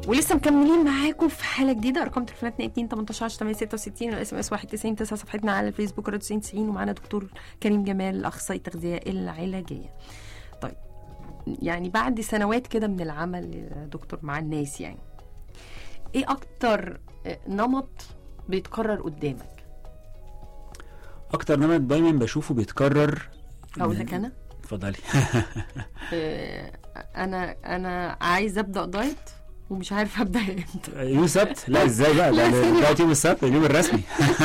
ولسه مكملين معاكم في حاله جديده ارقام تليفوناتنا 2 18 866 والاس ام اس 91 9 صفحتنا على الفيسبوك راديو 90 ومعانا دكتور كريم جمال اخصائي التغذيه العلاجيه. طيب يعني بعد سنوات كده من العمل يا دكتور مع الناس يعني ايه اكتر نمط بيتكرر قدامك؟ اكتر نمط دايما بشوفه بيتكرر اقول لك انا اتفضلي آه، انا انا عايز ابدا دايت ومش عارفه ابدا امتى يوم السبت لا ازاي بقى لا، ده سريع. دلوقتي يوم السبت اليوم الرسمي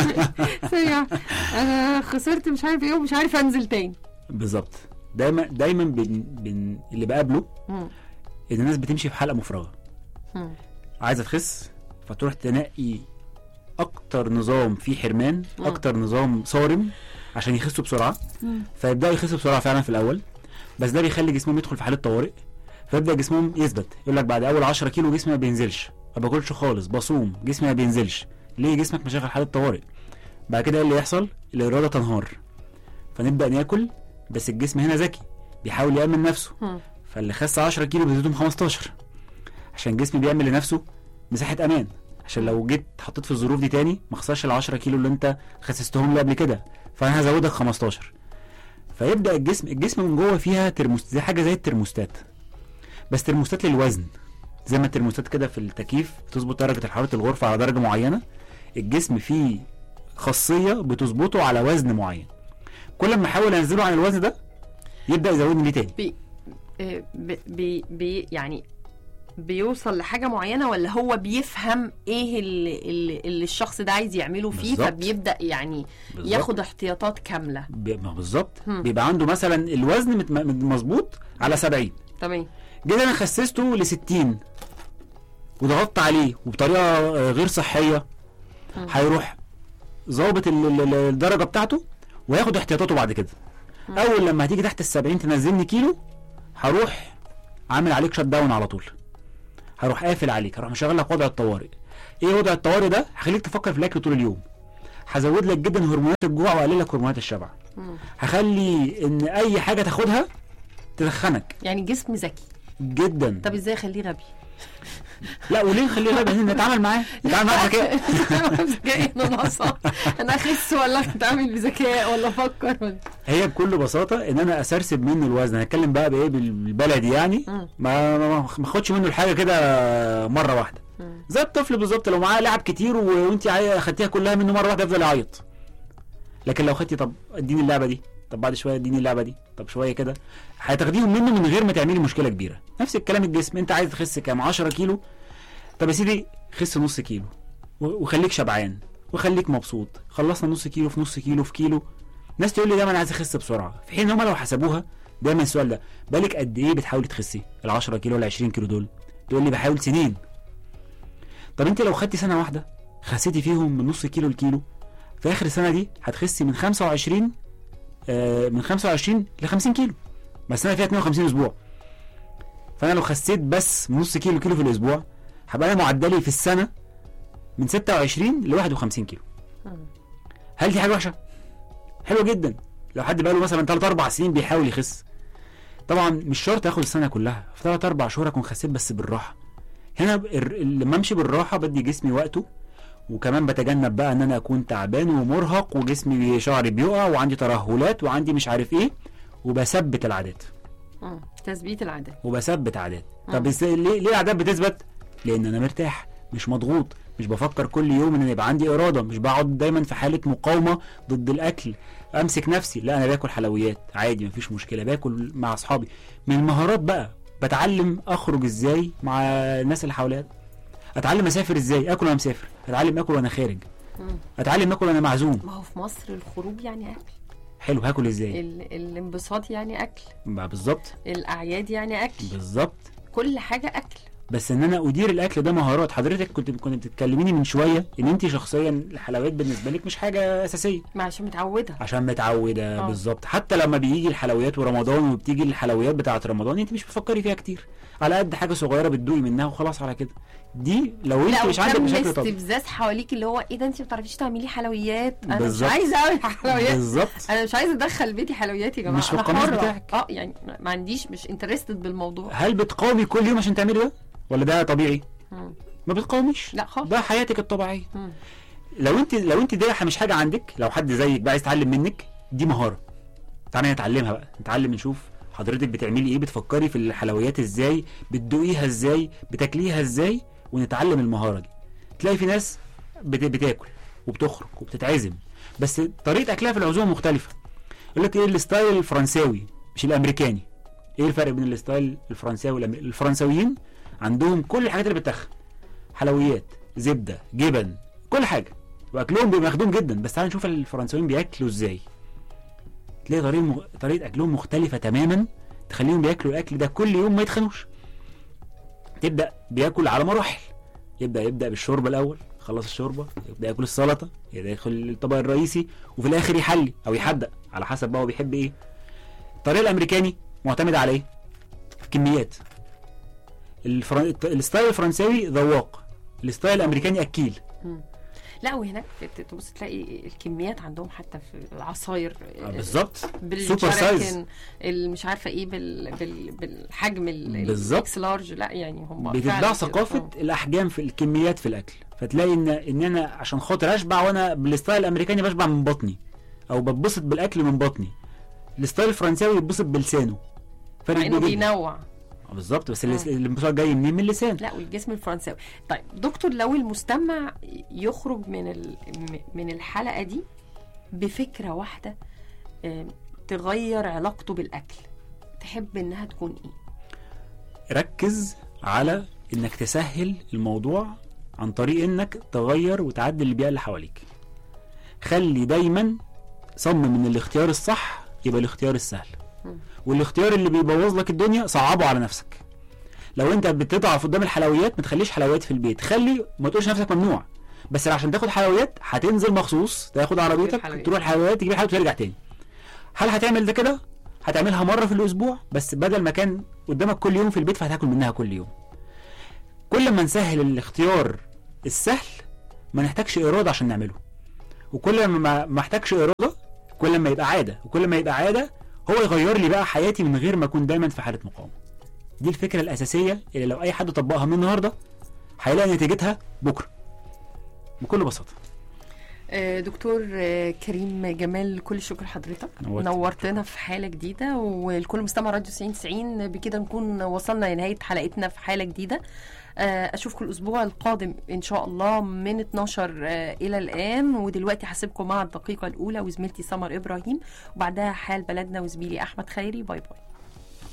سريع انا خسرت مش عارف ايه ومش عارفه انزل تاني بالظبط دايما دايما بن بن اللي بقابله مم. ان الناس بتمشي في حلقه مفرغه مم. عايزه تخس فتروح تنقي اكتر نظام فيه حرمان مم. اكتر نظام صارم عشان يخسوا بسرعه مم. فيبداوا يخسوا بسرعه فعلا في الاول بس ده بيخلي جسمهم يدخل في حاله طوارئ فيبدا جسمهم يثبت يقول لك بعد اول 10 كيلو جسمي ما بينزلش ما باكلش خالص بصوم جسمي ما بينزلش ليه جسمك مشغل حاله طوارئ بعد كده ايه اللي يحصل الاراده تنهار فنبدا ناكل بس الجسم هنا ذكي بيحاول يامن نفسه مم. فاللي خس 10 كيلو بيزيدهم 15 عشان الجسم بيعمل لنفسه مساحه امان عشان لو جيت حطيت في الظروف دي تاني ما خسرش ال 10 كيلو اللي انت خسستهم لي قبل كده فانا هزودك 15 فيبدا الجسم الجسم من جوه فيها ترموست زي حاجه زي الترموستات بس ترموستات للوزن زي ما الترموستات كده في التكييف تظبط درجه حراره الغرفه على درجه معينه الجسم فيه خاصيه بتظبطه على وزن معين كل ما احاول انزله عن الوزن ده يبدا يزودني ليه تاني بي آه، بي بي بي يعني بيوصل لحاجه معينه ولا هو بيفهم ايه اللي, اللي, اللي الشخص ده عايز يعمله فيه بالظبط. فبيبدا يعني بالظبط. ياخد احتياطات كامله بي- ما بالظبط هم. بيبقى عنده مثلا الوزن مت- مت- مظبوط على 70 تمام جيت انا خسسته ل 60 وضغطت عليه وبطريقه آه، غير صحيه مم. هيروح ظابط ال- ال- ال- الدرجه بتاعته وياخد احتياطاته بعد كده مم. اول لما هتيجي تحت ال 70 تنزلني كيلو هروح عامل عليك شت داون على طول هروح قافل عليك هروح مشغل لك وضع الطوارئ ايه وضع الطوارئ ده هخليك تفكر في الاكل طول اليوم هزود لك جدا هرمونات الجوع واقلل لك هرمونات الشبع مم. هخلي ان اي حاجه تاخدها تدخنك يعني جسم ذكي جدا طب ازاي اخليه غبي لا وليه نخليه غبي نتعامل معاه نتعامل معاه بذكاء بذكاء انا ناقصه انا اخس ولا اتعامل بذكاء ولا افكر ولا هي بكل بساطه ان انا اسرسب منه الوزن هنتكلم بقى بايه بالبلدي يعني مم. ما ما ما ما اخدش منه الحاجه كده مره واحده مم. زي الطفل بالظبط لو معاه لعب كتير و- وانت عاي- خدتيها كلها منه مره واحده يفضل يعيط لكن لو خدتي طب اديني اللعبه دي طب بعد شويه اديني اللعبه دي طب شويه كده هتاخديهم منه من غير ما تعملي مشكله كبيره نفس الكلام الجسم انت عايز تخس كام 10 كيلو طب يا سيدي خس نص كيلو و- وخليك شبعان وخليك مبسوط خلصنا نص كيلو في نص كيلو في كيلو ناس تقول لي دايما انا عايز اخس بسرعه في حين ان هم لو حسبوها دايما السؤال ده بالك قد ايه بتحاولي تخسي ال 10 كيلو ولا 20 كيلو دول تقول لي بحاول سنين طب انت لو خدتي سنه واحده خسيتي فيهم من نص كيلو لكيلو في اخر السنه دي هتخسي من 25 آه من 25 ل 50 كيلو بس السنه فيها 52 اسبوع فانا لو خسيت بس من نص كيلو كيلو في الاسبوع هبقى انا معدلي في السنه من 26 ل 51 كيلو مم. هل دي حاجه وحشه حلوه جدا لو حد بقاله مثلا 3 4 سنين بيحاول يخس طبعا مش شرط اخد السنه كلها في 3 4 شهور اكون خسيت بس بالراحه هنا الر- لما امشي بالراحه بدي جسمي وقته وكمان بتجنب بقى ان انا اكون تعبان ومرهق وجسمي شعري بيقع وعندي ترهلات وعندي مش عارف ايه وبثبت العادات مم. تثبيت العادات وبثبت عادات مم. طب ازاي ليه ليه العادات بتثبت لان انا مرتاح مش مضغوط مش بفكر كل يوم ان أنا يبقى عندي اراده مش بقعد دايما في حاله مقاومه ضد الاكل امسك نفسي لا انا باكل حلويات عادي مفيش مشكله باكل مع اصحابي من المهارات بقى بتعلم اخرج ازاي مع الناس اللي حواليا اتعلم اسافر ازاي اكل وانا مسافر اتعلم اكل وانا خارج مم. اتعلم اكل وانا معزوم ما هو في مصر الخروج يعني اكل حلو هاكل ازاي ال... الانبساط يعني اكل بقى بالظبط الاعياد يعني اكل بالظبط كل حاجه اكل بس ان انا ادير الاكل ده مهارات حضرتك كنت كنت بتتكلميني من شويه ان انت شخصيا الحلويات بالنسبه لك مش حاجه اساسيه ما عشان متعوده عشان متعوده آه. بالظبط حتى لما بيجي الحلويات ورمضان وبتيجي الحلويات بتاعه رمضان انت مش بتفكري فيها كتير على قد حاجه صغيره بتدوقي منها وخلاص على كده دي لو انت لا مش عندك وكم مشاكل طب استفزاز حواليك اللي هو ايه ده انت ما بتعرفيش تعملي حلويات انا بالظبط. مش عايزه اعمل حلويات بالظبط انا مش عايزه ادخل بيتي حلويات يا جماعه مش في أنا القناة حرة. بتاعك. اه يعني ما عنديش مش انترستد بالموضوع هل بتقاومي كل يوم عشان تعملي ده ولا ده طبيعي مم. ما بتقاوميش لا خالص ده حياتك الطبيعيه مم. لو انت لو انت دي مش حاجه عندك لو حد زيك بقى عايز يتعلم منك دي مهاره تعالى نتعلمها بقى نتعلم نشوف حضرتك بتعملي ايه بتفكري في الحلويات ازاي بتدوقيها ازاي بتاكليها ازاي ونتعلم المهاره دي تلاقي في ناس بت... بتاكل وبتخرج وبتتعزم بس طريقه اكلها في العزومه مختلفه يقول لك ايه الستايل الفرنساوي مش الامريكاني ايه الفرق بين الستايل الفرنساوي والأمريكي الفرنساويين عندهم كل الحاجات اللي بتخن حلويات زبده جبن كل حاجه واكلهم بيبقى مخدوم جدا بس تعال نشوف الفرنساويين بياكلوا ازاي تلاقي طريقه مغ... طريقه اكلهم مختلفه تماما تخليهم بياكلوا الاكل ده كل يوم ما يتخنوش تبدا بياكل على مراحل يبدا يبدا بالشوربه الاول خلص الشوربه يبدا ياكل السلطه يبدا ياكل الطبق الرئيسي وفي الاخر يحلي او يحدق على حسب بقى هو بيحب ايه الطريقه الامريكاني معتمده على ايه كميات الفرن... الستايل الفرنساوي ذواق الستايل الامريكاني اكيل لا وهناك ت- تبص تلاقي الكميات عندهم حتى في العصاير آه، بالظبط سوبر بالجراكن سايز ال- مش عارفه ايه بال بال بالحجم ال- بالظبط. الاكس لارج لا يعني هم بتتباع فعلاً كده. ثقافه آه. الاحجام في الكميات في الاكل فتلاقي ان ان انا عشان خاطر اشبع وانا بالستايل الامريكاني بشبع من بطني او بتبسط بالاكل من بطني الستايل الفرنساوي يتبسط بلسانه فرق مع انه كبير جدا بينوع آه، بالظبط بس آه. اللس- الانبساط جاي منين من اللسان لا والجسم الفرنساوي طيب دكتور لو المستمع يخرج من ال- م- من الحلقه دي بفكره واحده آم، تغير علاقته بالاكل تحب انها تكون ايه ركز على انك تسهل الموضوع عن طريق انك تغير وتعدل البيئه اللي حواليك خلي دايما صمم ان الاختيار الصح يبقى الاختيار السهل مم. والاختيار اللي بيبوظ لك الدنيا صعبه على نفسك لو انت بتضعف قدام الحلويات ما تخليش حلويات في البيت خلي ما تقولش نفسك ممنوع بس عشان تاخد حلويات هتنزل مخصوص تاخد عربيتك حلويات. تروح الحلويات تجيب حلويات وترجع تاني هل هتعمل ده كده هتعملها مره في الاسبوع بس بدل ما كان قدامك كل يوم في البيت فهتاكل منها كل يوم كل ما نسهل الاختيار السهل ما نحتاجش اراده عشان نعمله وكل ما ما ما احتاجش اراده كل ما يبقى عاده وكل ما يبقى عاده هو يغير لي بقى حياتي من غير ما اكون دايما في حاله مقاومه دي الفكره الاساسيه اللي لو اي حد طبقها من النهارده هيلاقي نتيجتها بكره بكل بساطه آه، دكتور آه، كريم جمال كل الشكر لحضرتك نورت. نورتنا في حاله جديده والكل مستمع راديو 90 90 بكده نكون وصلنا لنهايه حلقتنا في حاله جديده آه، اشوفكم الاسبوع القادم ان شاء الله من 12 آه، الى الان ودلوقتي هسيبكم مع الدقيقه الاولى وزميلتي سمر ابراهيم وبعدها حال بلدنا وزميلي احمد خيري باي باي